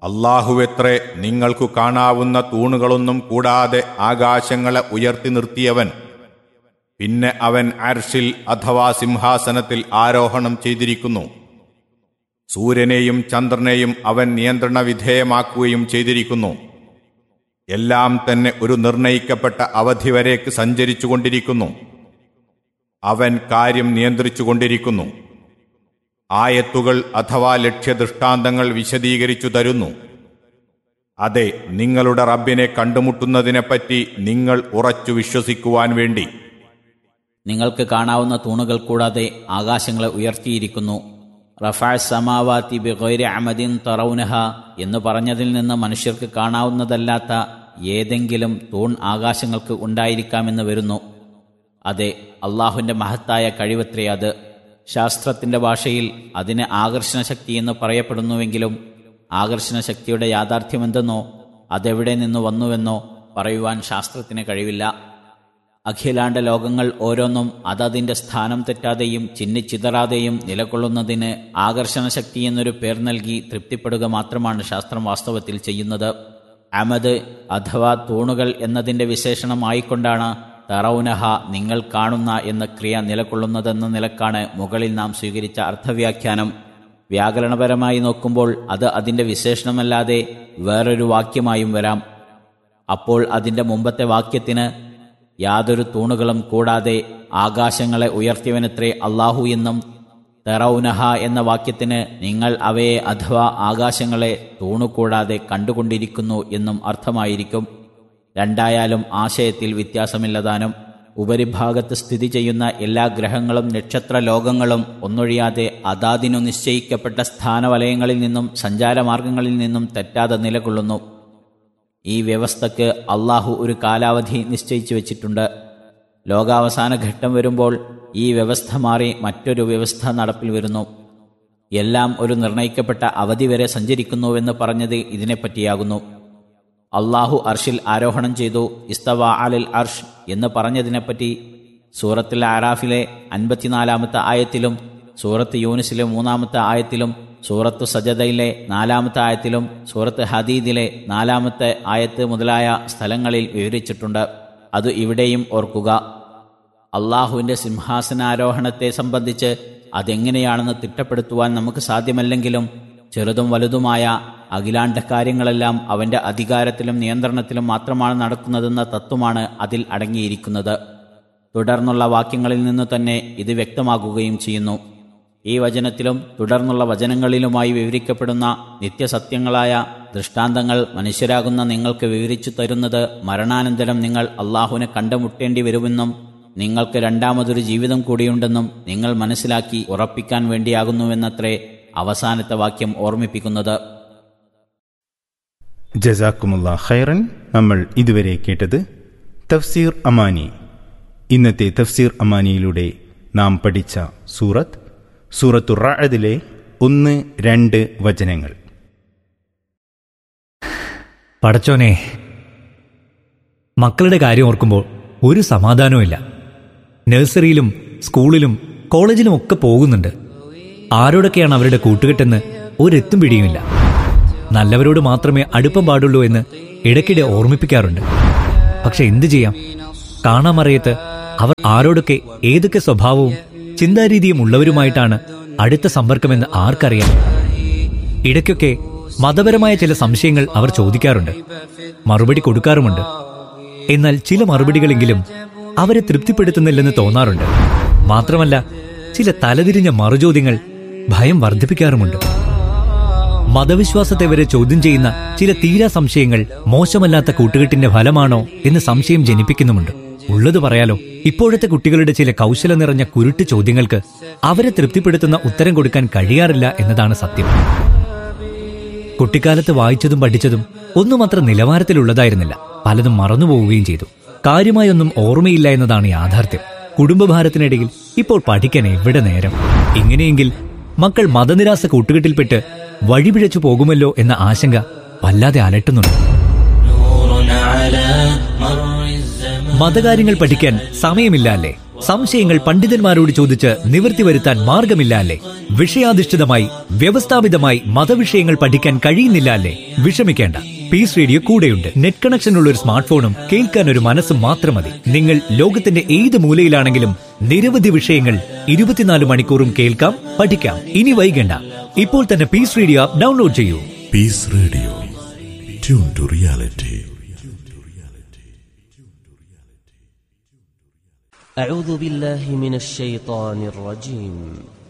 അള്ളാഹുവെത്രേ നിങ്ങൾക്കു കാണാവുന്ന തൂണുകളൊന്നും കൂടാതെ ആകാശങ്ങളെ ഉയർത്തി നിർത്തിയവൻ പിന്നെ അവൻ അർഷിൽ അഥവാ സിംഹാസനത്തിൽ ആരോഹണം ചെയ്തിരിക്കുന്നു സൂര്യനെയും ചന്ദ്രനെയും അവൻ നിയന്ത്രണ വിധേയമാക്കുകയും ചെയ്തിരിക്കുന്നു എല്ലാം തന്നെ ഒരു നിർണയിക്കപ്പെട്ട അവധി വരേക്ക് സഞ്ചരിച്ചുകൊണ്ടിരിക്കുന്നു അവൻ കാര്യം നിയന്ത്രിച്ചുകൊണ്ടിരിക്കുന്നു ആയത്തുകൾ അഥവാ ലക്ഷ്യദൃഷ്ടാന്തങ്ങൾ വിശദീകരിച്ചു തരുന്നു അതെ നിങ്ങളുടെ റബ്ബിനെ കണ്ടുമുട്ടുന്നതിനെപ്പറ്റി നിങ്ങൾ ഉറച്ചു വിശ്വസിക്കുവാൻ വേണ്ടി നിങ്ങൾക്ക് കാണാവുന്ന തൂണുകൾ കൂടാതെ ആകാശങ്ങളെ ഉയർത്തിയിരിക്കുന്നു റഫാ സമാവാത്തി ബിഗൈരി അമദിൻ തറൗനഹ എന്ന് പറഞ്ഞതിൽ നിന്ന് മനുഷ്യർക്ക് കാണാവുന്നതല്ലാത്ത ഏതെങ്കിലും തൂൺ ആകാശങ്ങൾക്ക് ഉണ്ടായിരിക്കാമെന്ന് വരുന്നു അതെ അള്ളാഹുവിൻ്റെ മഹത്തായ കഴിവത്രേ അത് ശാസ്ത്രത്തിൻ്റെ ഭാഷയിൽ അതിന് ആകർഷണശക്തി എന്ന് പറയപ്പെടുന്നുവെങ്കിലും ആകർഷണശക്തിയുടെ യാഥാർത്ഥ്യമെന്തെന്നോ അതെവിടെ നിന്ന് വന്നുവെന്നോ പറയുവാൻ ശാസ്ത്രത്തിന് കഴിവില്ല അഖിലാണ്ട ലോകങ്ങൾ ഓരോന്നും അതതിന്റെ സ്ഥാനം തെറ്റാതെയും ചിന്നിച്ചിതറാതെയും നിലകൊള്ളുന്നതിന് ആകർഷണശക്തി എന്നൊരു പേർ നൽകി തൃപ്തിപ്പെടുക മാത്രമാണ് ശാസ്ത്രം വാസ്തവത്തിൽ ചെയ്യുന്നത് അമദ് അഥവാ തൂണുകൾ എന്നതിന്റെ വിശേഷണമായിക്കൊണ്ടാണ് തറൗനഹ നിങ്ങൾ കാണുന്ന എന്ന ക്രിയ നിലകൊള്ളുന്നതെന്ന നിലക്കാണ് മുകളിൽ നാം സ്വീകരിച്ച അർത്ഥവ്യാഖ്യാനം വ്യാകരണപരമായി നോക്കുമ്പോൾ അത് അതിന്റെ വിശേഷണമല്ലാതെ വേറൊരു വാക്യമായും വരാം അപ്പോൾ അതിന്റെ മുമ്പത്തെ വാക്യത്തിന് യാതൊരു തൂണുകളും കൂടാതെ ആകാശങ്ങളെ ഉയർത്തിയവനത്രേ അള്ളാഹു എന്നും തെറൌനഹ എന്ന വാക്യത്തിന് നിങ്ങൾ അവയെ അഥവാ ആകാശങ്ങളെ തൂണുകൂടാതെ കണ്ടുകൊണ്ടിരിക്കുന്നു എന്നും അർത്ഥമായിരിക്കും രണ്ടായാലും ആശയത്തിൽ വ്യത്യാസമില്ലതാനും ഉപരിഭാഗത്ത് സ്ഥിതി ചെയ്യുന്ന എല്ലാ ഗ്രഹങ്ങളും നക്ഷത്ര ലോകങ്ങളും ഒന്നൊഴിയാതെ അതാതിനു നിശ്ചയിക്കപ്പെട്ട സ്ഥാനവലയങ്ങളിൽ നിന്നും സഞ്ചാരമാർഗങ്ങളിൽ നിന്നും തെറ്റാതെ നിലകൊള്ളുന്നു ഈ വ്യവസ്ഥക്ക് അള്ളാഹു ഒരു കാലാവധി നിശ്ചയിച്ചു വച്ചിട്ടുണ്ട് ലോകാവസാന ഘട്ടം വരുമ്പോൾ ഈ വ്യവസ്ഥ മാറി മറ്റൊരു വ്യവസ്ഥ നടപ്പിൽ വരുന്നു എല്ലാം ഒരു നിർണയിക്കപ്പെട്ട അവധി വരെ സഞ്ചരിക്കുന്നുവെന്ന് പറഞ്ഞത് ഇതിനെപ്പറ്റിയാകുന്നു അള്ളാഹു അർഷിൽ ആരോഹണം ചെയ്തു ഇസ്തവ അലിൽ അർഷ് എന്ന് പറഞ്ഞതിനെപ്പറ്റി സൂറത്തിൽ ആറാഫിലെ അൻപത്തിനാലാമത്തെ ആയത്തിലും സൂറത്ത് യൂനിസിലെ മൂന്നാമത്തെ ആയത്തിലും സൂറത്ത് സജദയിലെ നാലാമത്തെ ആയത്തിലും സൂറത്ത് ഹദീദിലെ നാലാമത്തെ ആയത്ത് മുതലായ സ്ഥലങ്ങളിൽ വിവരിച്ചിട്ടുണ്ട് അത് ഇവിടെയും ഓർക്കുക അള്ളാഹുവിൻ്റെ സിംഹാസനാരോഹണത്തെ സംബന്ധിച്ച് അതെങ്ങനെയാണെന്ന് തിട്ടപ്പെടുത്തുവാൻ നമുക്ക് സാധ്യമല്ലെങ്കിലും ചെറുതും വലുതുമായ അഖിലാണ്ട കാര്യങ്ങളെല്ലാം അവൻ്റെ അധികാരത്തിലും നിയന്ത്രണത്തിലും മാത്രമാണ് നടക്കുന്നതെന്ന തത്വമാണ് അതിൽ അടങ്ങിയിരിക്കുന്നത് തുടർന്നുള്ള വാക്യങ്ങളിൽ നിന്ന് തന്നെ ഇത് വ്യക്തമാകുകയും ചെയ്യുന്നു ഈ വചനത്തിലും തുടർന്നുള്ള വചനങ്ങളിലുമായി വിവരിക്കപ്പെടുന്ന നിത്യസത്യങ്ങളായ ദൃഷ്ടാന്തങ്ങൾ മനുഷ്യരാകുന്ന നിങ്ങൾക്ക് വിവരിച്ചു തരുന്നത് മരണാനന്തരം നിങ്ങൾ അള്ളാഹുവിനെ കണ്ടുമുട്ടേണ്ടി വരുമെന്നും നിങ്ങൾക്ക് രണ്ടാമതൊരു ജീവിതം കൂടിയുണ്ടെന്നും നിങ്ങൾ മനസ്സിലാക്കി ഉറപ്പിക്കാൻ വേണ്ടിയാകുന്നുവെന്നത്രേ അവസാനത്തെ വാക്യം ഓർമ്മിപ്പിക്കുന്നത് ജസാക്കുമുള്ള ഖൈറൻ നമ്മൾ ഇതുവരെ കേട്ടത് തഫ്സീർ അമാനി ഇന്നത്തെ തഫ്സീർ അമാനിയിലൂടെ നാം പഠിച്ച സൂറത്ത് സൂറത്തു റാഅദിലെ ഒന്ന് രണ്ട് വചനങ്ങൾ പടച്ചോനെ മക്കളുടെ കാര്യം ഓർക്കുമ്പോൾ ഒരു സമാധാനവുമില്ല നഴ്സറിയിലും സ്കൂളിലും കോളേജിലും ഒക്കെ പോകുന്നുണ്ട് ആരോടൊക്കെയാണ് അവരുടെ കൂട്ടുകെട്ടെന്ന് ഒരെത്തും പിടിയുമില്ല നല്ലവരോട് മാത്രമേ അടുപ്പം പാടുള്ളൂ എന്ന് ഇടയ്ക്കിടെ ഓർമ്മിപ്പിക്കാറുണ്ട് പക്ഷെ എന്തു ചെയ്യാം കാണാമറിയത്ത് അവർ ആരോടൊക്കെ ഏതൊക്കെ സ്വഭാവവും ചിന്താരീതിയും ഉള്ളവരുമായിട്ടാണ് അടുത്ത സമ്പർക്കമെന്ന് ആർക്കറിയാം ഇടയ്ക്കൊക്കെ മതപരമായ ചില സംശയങ്ങൾ അവർ ചോദിക്കാറുണ്ട് മറുപടി കൊടുക്കാറുമുണ്ട് എന്നാൽ ചില മറുപടികളെങ്കിലും അവരെ തൃപ്തിപ്പെടുത്തുന്നില്ലെന്ന് തോന്നാറുണ്ട് മാത്രമല്ല ചില തലതിരിഞ്ഞ മറുചോദ്യങ്ങൾ ഭയം വർദ്ധിപ്പിക്കാറുമുണ്ട് മതവിശ്വാസത്തെ വരെ ചോദ്യം ചെയ്യുന്ന ചില തീരാ സംശയങ്ങൾ മോശമല്ലാത്ത കൂട്ടുകെട്ടിന്റെ ഫലമാണോ എന്ന് സംശയം ജനിപ്പിക്കുന്നുമുണ്ട് ഉള്ളത് പറയാലോ ഇപ്പോഴത്തെ കുട്ടികളുടെ ചില കൗശലം നിറഞ്ഞ കുരുട്ട് ചോദ്യങ്ങൾക്ക് അവരെ തൃപ്തിപ്പെടുത്തുന്ന ഉത്തരം കൊടുക്കാൻ കഴിയാറില്ല എന്നതാണ് സത്യം കുട്ടിക്കാലത്ത് വായിച്ചതും പഠിച്ചതും ഒന്നും അത്ര നിലവാരത്തിലുള്ളതായിരുന്നില്ല പലതും മറന്നുപോവുകയും ചെയ്തു കാര്യമായൊന്നും ഓർമ്മയില്ല എന്നതാണ് യാഥാർത്ഥ്യം കുടുംബഭാരത്തിനിടയിൽ ഇപ്പോൾ പഠിക്കാൻ എവിടെ നേരം ഇങ്ങനെയെങ്കിൽ മക്കൾ മതനിരാസ കൂട്ടുകെട്ടിൽപ്പെട്ട് വഴിപിഴച്ചു പോകുമല്ലോ എന്ന ആശങ്ക വല്ലാതെ അലട്ടുന്നുണ്ട് മതകാര്യങ്ങൾ പഠിക്കാൻ സമയമില്ല അല്ലേ സംശയങ്ങൾ പണ്ഡിതന്മാരോട് ചോദിച്ച് നിവൃത്തി വരുത്താൻ മാർഗമില്ല അല്ലേ വിഷയാധിഷ്ഠിതമായി വ്യവസ്ഥാപിതമായി മതവിഷയങ്ങൾ പഠിക്കാൻ കഴിയുന്നില്ല അല്ലേ വിഷമിക്കേണ്ട പീസ് റേഡിയോ കൂടെയുണ്ട് നെറ്റ് കണക്ഷൻ ഉള്ള ഒരു സ്മാർട്ട് ഫോണും കേൾക്കാൻ ഒരു മനസ്സും മാത്രം മതി നിങ്ങൾ ലോകത്തിന്റെ ഏത് മൂലയിലാണെങ്കിലും നിരവധി വിഷയങ്ങൾ ഇരുപത്തിനാല് മണിക്കൂറും കേൾക്കാം പഠിക്കാം ഇനി വൈകണ്ട ഇപ്പോൾ തന്നെ പീസ് റേഡിയോ ആപ്പ് ഡൗൺലോഡ് ചെയ്യൂ Peace Radio. Tune to reality. أعوذ بالله من الشيطان الرجيم